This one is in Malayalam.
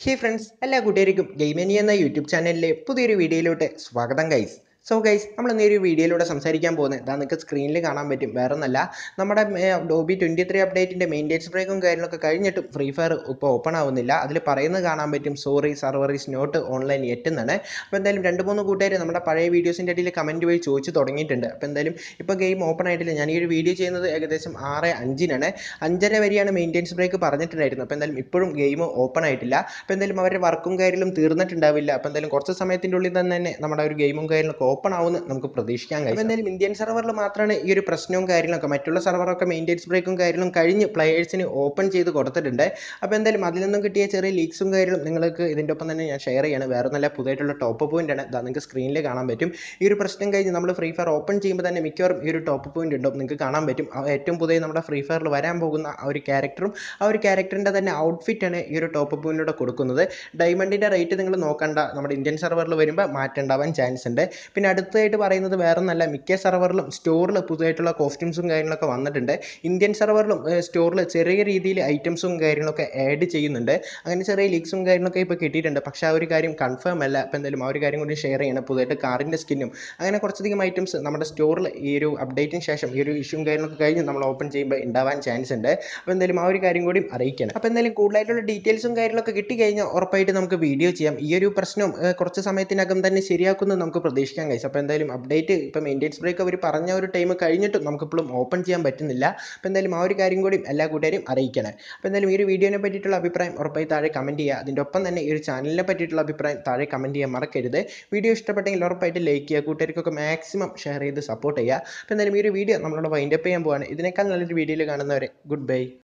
ഹേ ഫ്രണ്ട്സ് എല്ലാ കൂട്ടുകാർക്കും ഗെയിമനി എന്ന യൂട്യൂബ് ചാനലിലെ പുതിയൊരു വീഡിയോയിലോട്ട് സ്വാഗതം ഗൈസ് സോ ഗൈസ് നമ്മൾ ഇന്ന് ഒരു വീഡിയോയിലൂടെ സംസാരിക്കാൻ പോകുന്നത് ഇതാ നിങ്ങൾക്ക് സ്ക്രീനിൽ കാണാൻ പറ്റും വേറെ ഒന്നല്ല നമ്മുടെ ഡോബി ട്വൻറ്റി ത്രീ അപ്ഡേറ്റിൻ്റെ മെയിൻറ്റെയിൻസ് ബ്രേക്കും കാര്യങ്ങളൊക്കെ കഴിഞ്ഞിട്ടും ഫ്രീ ഫയർ ഇപ്പോൾ ഓപ്പൺ ആവുന്നില്ല അതിൽ പറയുന്നത് കാണാൻ പറ്റും sorry server is not online എത്തുന്നതാണ് അപ്പോൾ എന്തായാലും രണ്ട് മൂന്ന് കൂട്ടുകാർ നമ്മുടെ പഴയ വീഡിയോസിൻ്റെ ഇടയിൽ കമൻറ്റ് വഴി ചോദിച്ചു തുടങ്ങിയിട്ടുണ്ട് അപ്പോൾ എന്തായാലും ഇപ്പോൾ ഗെയിം ഓപ്പൺ ആയിട്ടില്ല ഞാൻ ഈ ഒരു വീഡിയോ ചെയ്യുന്നത് ഏകദേശം ആറ് അഞ്ചിനാണ് അഞ്ചര വരെയാണ് മെയിൻറ്റെയിൻസ് ബ്രേക്ക് പറഞ്ഞിട്ടുണ്ടായിരുന്നു അപ്പോൾ എന്തായാലും ഇപ്പോഴും ഗെയിം ഓപ്പൺ ആയിട്ടില്ല അപ്പോൾ എന്തായാലും അവരുടെ വർക്കും കാര്യങ്ങളും തീർന്നിട്ടുണ്ടാവില്ല അപ്പോൾ എന്തായാലും കുറച്ച് സമയത്തിൻ്റെ ഉള്ളിൽ തന്നെ തന്നെ നമ്മുടെ ഒരു ഗെയിമും കാര്യങ്ങളൊക്കെ ഓപ്പൺ ആവുമെന്ന് നമുക്ക് പ്രതീക്ഷിക്കാൻ കഴിയും അപ്പോൾ എന്തായാലും ഇന്ത്യൻ സെർവറിൽ മാത്രമാണ് ഈ ഒരു പ്രശ്നവും കാര്യങ്ങളൊക്കെ മറ്റുള്ള സെർവറൊക്കെ മെയിൻറ്റെയിൻസ് ബ്രേക്കും കാര്യങ്ങളും കഴിഞ്ഞ് പ്ലെയേഴ്സിന് ഓപ്പൺ ചെയ്ത് കൊടുത്തിട്ടുണ്ട് അപ്പോൾ എന്തായാലും അതിൽ നിന്നും കിട്ടിയ ചെറിയ ലീക്സും കാര്യങ്ങളും നിങ്ങൾക്ക് ഇതിൻ്റെ ഒപ്പം തന്നെ ഞാൻ ഷെയർ ചെയ്യാണ് വേറെ നല്ല പുതിയതായിട്ടുള്ള ടോപ്പ് പോയിന്റ് ആണ് ഇതാ നിങ്ങൾക്ക് സ്ക്രീനിൽ കാണാൻ പറ്റും ഈ ഒരു പ്രശ്നം കഴിഞ്ഞ് നമ്മൾ ഫ്രീ ഫയർ ഓപ്പൺ ചെയ്യുമ്പോൾ തന്നെ മിക്കവാറും ഈ ഒരു ടോപ്പ് പോയിന്റ് ഉണ്ടാവും നിങ്ങൾക്ക് കാണാൻ പറ്റും ആ ഏറ്റവും പുതിയ നമ്മുടെ ഫ്രീ ഫയറിൽ വരാൻ പോകുന്ന ആ ഒരു ക്യാരക്ടറും ആ ഒരു ക്യാരക്ടറിൻ്റെ തന്നെ ഔട്ട്ഫിറ്റാണ് ഈ ഒരു ടോപ്പ് പോയിന്റിലൂടെ കൊടുക്കുന്നത് ഡയമണ്ടിൻ്റെ റേറ്റ് നിങ്ങൾ നോക്കണ്ട നമ്മുടെ ഇന്ത്യൻ സെർവറിൽ വരുമ്പോൾ മാറ്റണ്ടാവാൻ ചാൻസ് ഉണ്ട് പിന്നെ അടുത്തതായിട്ട് പറയുന്നത് വേറെ ഒന്നല്ല മിക്ക സെർവറിലും സ്റ്റോറിൽ പുതുതായിട്ടുള്ള കോസ്റ്റ്യൂംസും കാര്യങ്ങളൊക്കെ വന്നിട്ടുണ്ട് ഇന്ത്യൻ സെർവറിലും സ്റ്റോറിൽ ചെറിയ രീതിയിൽ ഐറ്റംസും കാര്യങ്ങളൊക്കെ ആഡ് ചെയ്യുന്നുണ്ട് അങ്ങനെ ചെറിയ ലീക്സും കാര്യങ്ങളൊക്കെ ഇപ്പോൾ കിട്ടിയിട്ടുണ്ട് പക്ഷേ ആ ഒരു കാര്യം കൺഫേം അല്ല അപ്പോൾ എന്തായാലും ആ ഒരു കാര്യം കൂടി ഷെയർ ചെയ്യണം പുതുതായിട്ട് കാറിൻ്റെ സ്കിന്നും അങ്ങനെ കുറച്ചധികം ഐറ്റംസ് നമ്മുടെ സ്റ്റോറിൽ ഈ ഒരു അപ്ഡേറ്റിന് ശേഷം ഈ ഒരു ഇഷ്യൂം കാര്യങ്ങളൊക്കെ കഴിഞ്ഞ് നമ്മൾ ഓപ്പൺ ചെയ്യുമ്പോൾ ഉണ്ടാവാൻ ചാൻസ് ഉണ്ട് അപ്പോൾ എന്തായാലും ആ ഒരു കാര്യം കൂടി അറിയിക്കണം അപ്പോൾ എന്തായാലും കൂടുതലായിട്ടുള്ള ഡീറ്റെയിൽസും കാര്യങ്ങളൊക്കെ കിട്ടിക്കഴിഞ്ഞാൽ ഉറപ്പായിട്ട് നമുക്ക് വീഡിയോ ചെയ്യാം ഈ ഒരു പ്രശ്നം ഏഹ്, കുറച്ച് സമയത്തിനകം തന്നെ ശരിയാക്കുമെന്ന് നമുക്ക് പ്രതീക്ഷിക്കാൻ കഴിയും അപ്പോൾ എന്തായാലും അപ്ഡേറ്റ് ഇപ്പോൾ മെയിൻറ്റെയിൻസ് ബ്രേക്ക് അവർ പറഞ്ഞ ഒരു ടൈം കഴിഞ്ഞിട്ടും നമുക്കിപ്പോഴും ഓപ്പൺ ചെയ്യാൻ പറ്റുന്നില്ല അപ്പോൾ എന്തായാലും ആ ഒരു കാര്യം കൂടി എല്ലാ കൂട്ടുകാരും അറിയിക്കണം അപ്പോൾ എന്തായാലും ഈ ഒരു വീഡിയോനെ പറ്റിയിട്ടുള്ള അഭിപ്രായം ഉറപ്പായി താഴെ കമൻറ്റ് ചെയ്യുക അതിൻ്റെ ഒപ്പം തന്നെ ഈ ഒരു ചാനലിനെ പറ്റിയിട്ടുള്ള അഭിപ്രായം താഴെ കമൻറ്റ് ചെയ്യാൻ മറക്കരുത് വീഡിയോ ഇഷ്ടപ്പെട്ടെങ്കിൽ ഉറപ്പായിട്ട് ലൈക്ക് ചെയ്യുക കൂട്ടുകാർക്കൊക്കെ മാക്സിമം ഷെയർ ചെയ്ത് സപ്പോർട്ട് ചെയ്യുക അപ്പോൾ എന്തായാലും ഈ ഒരു വീഡിയോ നമ്മളോട് വൈൻഡപ്പ് ചെയ്യാൻ പോവാണ് ഇതിനേക്കാൾ നല്ലൊരു വീഡിയോയിൽ കാണുന്നവരെ ഗുഡ് ബൈ